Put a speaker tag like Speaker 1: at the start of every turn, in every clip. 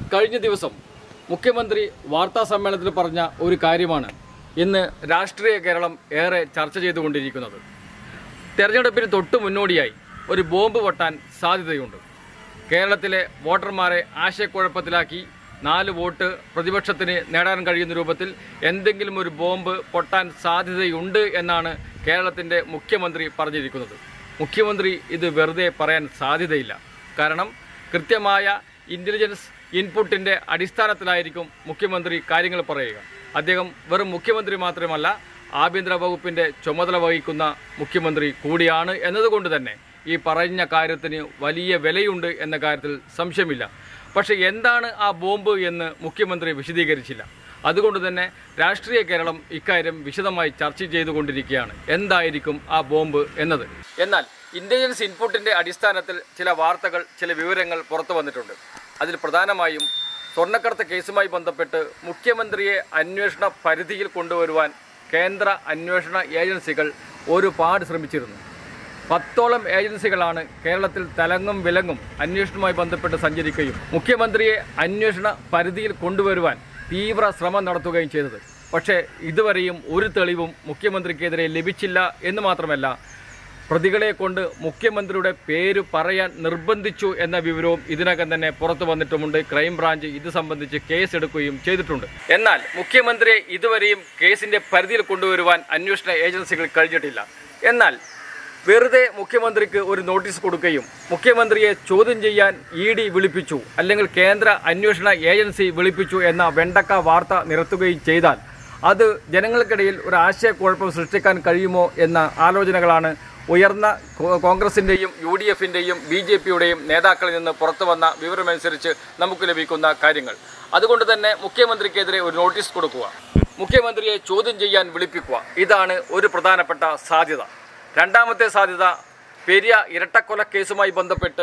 Speaker 1: കഴിഞ്ഞ ദിവസം മുഖ്യമന്ത്രി വാർത്താ സമ്മേളനത്തിൽ പറഞ്ഞ ഒരു കാര്യമാണ് ഇന്ന് രാഷ്ട്രീയ കേരളം ഏറെ ചർച്ച ചെയ്തുകൊണ്ടിരിക്കുന്നത് തെരഞ്ഞെടുപ്പിന് തൊട്ടു മുന്നോടിയായി ഒരു ബോംബ് പൊട്ടാൻ സാധ്യതയുണ്ട് കേരളത്തിലെ വോട്ടർമാരെ ആശയക്കുഴപ്പത്തിലാക്കി നാല് വോട്ട് പ്രതിപക്ഷത്തിന് നേടാൻ കഴിയുന്ന രൂപത്തിൽ എന്തെങ്കിലും ഒരു ബോംബ് പൊട്ടാൻ സാധ്യതയുണ്ട് എന്നാണ് കേരളത്തിൻ്റെ മുഖ്യമന്ത്രി പറഞ്ഞിരിക്കുന്നത് മുഖ്യമന്ത്രി ഇത് വെറുതെ പറയാൻ സാധ്യതയില്ല കാരണം കൃത്യമായ ഇൻ്റലിജൻസ് ഇൻപുട്ടിൻ്റെ അടിസ്ഥാനത്തിലായിരിക്കും മുഖ്യമന്ത്രി കാര്യങ്ങൾ പറയുക അദ്ദേഹം വെറും മുഖ്യമന്ത്രി മാത്രമല്ല ആഭ്യന്തര വകുപ്പിൻ്റെ ചുമതല വഹിക്കുന്ന മുഖ്യമന്ത്രി കൂടിയാണ് എന്നതുകൊണ്ട് തന്നെ ഈ പറഞ്ഞ കാര്യത്തിന് വലിയ വിലയുണ്ട് എന്ന കാര്യത്തിൽ സംശയമില്ല പക്ഷേ എന്താണ് ആ ബോംബ് എന്ന് മുഖ്യമന്ത്രി വിശദീകരിച്ചില്ല അതുകൊണ്ട് തന്നെ രാഷ്ട്രീയ കേരളം ഇക്കാര്യം വിശദമായി ചർച്ച ചെയ്തുകൊണ്ടിരിക്കുകയാണ് എന്തായിരിക്കും ആ ബോംബ് എന്നത് എന്നാൽ ഇന്റലിജൻസ് ഇൻപുട്ടിന്റെ അടിസ്ഥാനത്തിൽ ചില വാർത്തകൾ ചില വിവരങ്ങൾ പുറത്തു വന്നിട്ടുണ്ട് അതിൽ പ്രധാനമായും സ്വർണ്ണക്കടത്ത് കേസുമായി ബന്ധപ്പെട്ട് മുഖ്യമന്ത്രിയെ അന്വേഷണ പരിധിയിൽ കൊണ്ടുവരുവാൻ കേന്ദ്ര അന്വേഷണ ഏജൻസികൾ ഒരുപാട് ശ്രമിച്ചിരുന്നു പത്തോളം ഏജൻസികളാണ് കേരളത്തിൽ തലങ്ങും വിലങ്ങും അന്വേഷണവുമായി ബന്ധപ്പെട്ട് സഞ്ചരിക്കുകയും മുഖ്യമന്ത്രിയെ അന്വേഷണ പരിധിയിൽ കൊണ്ടുവരുവാൻ തീവ്ര ശ്രമം നടത്തുകയും ചെയ്തത് പക്ഷേ ഇതുവരെയും ഒരു തെളിവും മുഖ്യമന്ത്രിക്കെതിരെ ലഭിച്ചില്ല എന്ന് മാത്രമല്ല പ്രതികളെ കൊണ്ട് മുഖ്യമന്ത്രിയുടെ പേര് പറയാൻ നിർബന്ധിച്ചു എന്ന വിവരവും ഇതിനകം തന്നെ പുറത്തു വന്നിട്ടുമുണ്ട് ക്രൈംബ്രാഞ്ച് ഇത് സംബന്ധിച്ച് കേസ് എടുക്കുകയും ചെയ്തിട്ടുണ്ട് എന്നാൽ മുഖ്യമന്ത്രിയെ ഇതുവരെയും കേസിന്റെ പരിധിയിൽ കൊണ്ടുവരുവാൻ അന്വേഷണ ഏജൻസികൾ കഴിഞ്ഞിട്ടില്ല എന്നാൽ വെറുതെ മുഖ്യമന്ത്രിക്ക് ഒരു നോട്ടീസ് കൊടുക്കുകയും മുഖ്യമന്ത്രിയെ ചോദ്യം ചെയ്യാൻ ഇ ഡി വിളിപ്പിച്ചു അല്ലെങ്കിൽ കേന്ദ്ര അന്വേഷണ ഏജൻസി വിളിപ്പിച്ചു എന്ന വെണ്ടക്ക വാർത്ത നിരത്തുകയും ചെയ്താൽ അത് ജനങ്ങൾക്കിടയിൽ ഒരു ആശയക്കുഴപ്പം സൃഷ്ടിക്കാൻ കഴിയുമോ എന്ന ആലോചനകളാണ് ഉയർന്ന കോ- കോൺഗ്രസിന്റെയും യു ഡി എഫിന്റെയും ബി ജെ പിയുടെയും നേതാക്കളിൽ നിന്ന് പുറത്തു വന്ന വിവരമനുസരിച്ച് നമുക്ക് ലഭിക്കുന്ന കാര്യങ്ങൾ അതുകൊണ്ട് തന്നെ മുഖ്യമന്ത്രിക്കെതിരെ ഒരു നോട്ടീസ് കൊടുക്കുക മുഖ്യമന്ത്രിയെ ചോദ്യം ചെയ്യാൻ വിളിപ്പിക്കുക ഇതാണ് ഒരു പ്രധാനപ്പെട്ട സാധ്യത രണ്ടാമത്തെ സാധ്യത പെരിയ ഇരട്ടക്കൊല കേസുമായി ബന്ധപ്പെട്ട്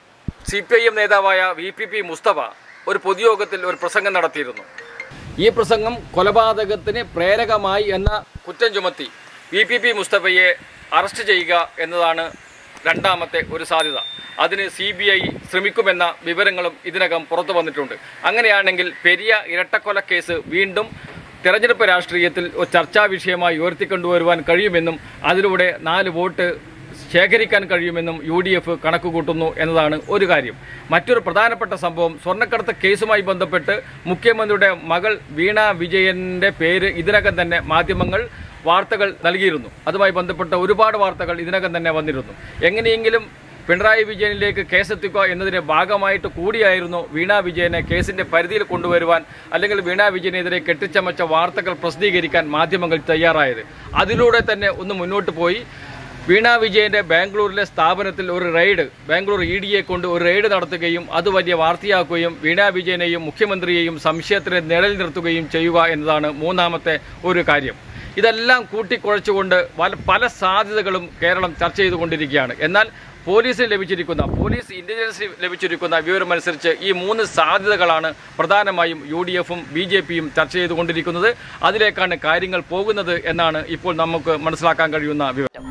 Speaker 1: സി പി ഐ എം നേതാവായ വി പി പി മുസ്തഫ ഒരു പൊതുയോഗത്തിൽ ഒരു പ്രസംഗം നടത്തിയിരുന്നു ഈ പ്രസംഗം കൊലപാതകത്തിന് പ്രേരകമായി എന്ന കുറ്റം ചുമത്തി വി പി പി മുസ്തഫയെ അറസ്റ്റ് ചെയ്യുക എന്നതാണ് രണ്ടാമത്തെ ഒരു സാധ്യത അതിന് സി ബി ഐ ശ്രമിക്കുമെന്ന വിവരങ്ങളും ഇതിനകം പുറത്തു വന്നിട്ടുണ്ട് അങ്ങനെയാണെങ്കിൽ പെരിയ ഇരട്ടക്കൊല കേസ് വീണ്ടും തെരഞ്ഞെടുപ്പ് രാഷ്ട്രീയത്തിൽ ഒരു ചർച്ചാ വിഷയമായി ഉയർത്തിക്കൊണ്ടുവരുവാൻ കഴിയുമെന്നും അതിലൂടെ നാല് വോട്ട് ശേഖരിക്കാൻ കഴിയുമെന്നും യു ഡി എഫ് കണക്കുകൂട്ടുന്നു എന്നതാണ് ഒരു കാര്യം മറ്റൊരു പ്രധാനപ്പെട്ട സംഭവം സ്വർണ്ണക്കടത്ത് കേസുമായി ബന്ധപ്പെട്ട് മുഖ്യമന്ത്രിയുടെ മകൾ വീണ വിജയന്റെ പേര് ഇതിനകം തന്നെ മാധ്യമങ്ങൾ വാർത്തകൾ നൽകിയിരുന്നു അതുമായി ബന്ധപ്പെട്ട ഒരുപാട് വാർത്തകൾ ഇതിനകം തന്നെ വന്നിരുന്നു എങ്ങനെയെങ്കിലും പിണറായി വിജയനിലേക്ക് കേസെത്തിക്കുക എന്നതിന്റെ ഭാഗമായിട്ട് കൂടിയായിരുന്നു വീണ വിജയനെ കേസിന്റെ പരിധിയിൽ കൊണ്ടുവരുവാൻ അല്ലെങ്കിൽ വീണ വിജയനെതിരെ കെട്ടിച്ചമച്ച വാർത്തകൾ പ്രസിദ്ധീകരിക്കാൻ മാധ്യമങ്ങൾ തയ്യാറായത് അതിലൂടെ തന്നെ ഒന്ന് മുന്നോട്ട് പോയി വീണ വിജയന്റെ ബാംഗ്ലൂരിലെ സ്ഥാപനത്തിൽ ഒരു റെയ്ഡ് ബാംഗ്ലൂർ ഇ ഡിയെ കൊണ്ട് ഒരു റെയ്ഡ് നടത്തുകയും അത് വലിയ വാർത്തയാക്കുകയും വീണ വിജയനെയും മുഖ്യമന്ത്രിയെയും സംശയത്തിന് നിഴൽ നിർത്തുകയും ചെയ്യുക എന്നതാണ് മൂന്നാമത്തെ ഒരു കാര്യം ഇതെല്ലാം കൂട്ടിക്കുഴച്ചുകൊണ്ട് പല പല സാധ്യതകളും കേരളം ചർച്ച ചെയ്തുകൊണ്ടിരിക്കുകയാണ് എന്നാൽ പോലീസിന് ലഭിച്ചിരിക്കുന്ന പോലീസ് ഇന്റലിജൻസ് ലഭിച്ചിരിക്കുന്ന വിവരമനുസരിച്ച് ഈ മൂന്ന് സാധ്യതകളാണ് പ്രധാനമായും യു ഡി എഫും ബി ജെ പിയും ചർച്ച ചെയ്തുകൊണ്ടിരിക്കുന്നത് അതിലേക്കാണ് കാര്യങ്ങൾ പോകുന്നത് എന്നാണ് ഇപ്പോൾ നമുക്ക് മനസ്സിലാക്കാൻ കഴിയുന്ന വിവരം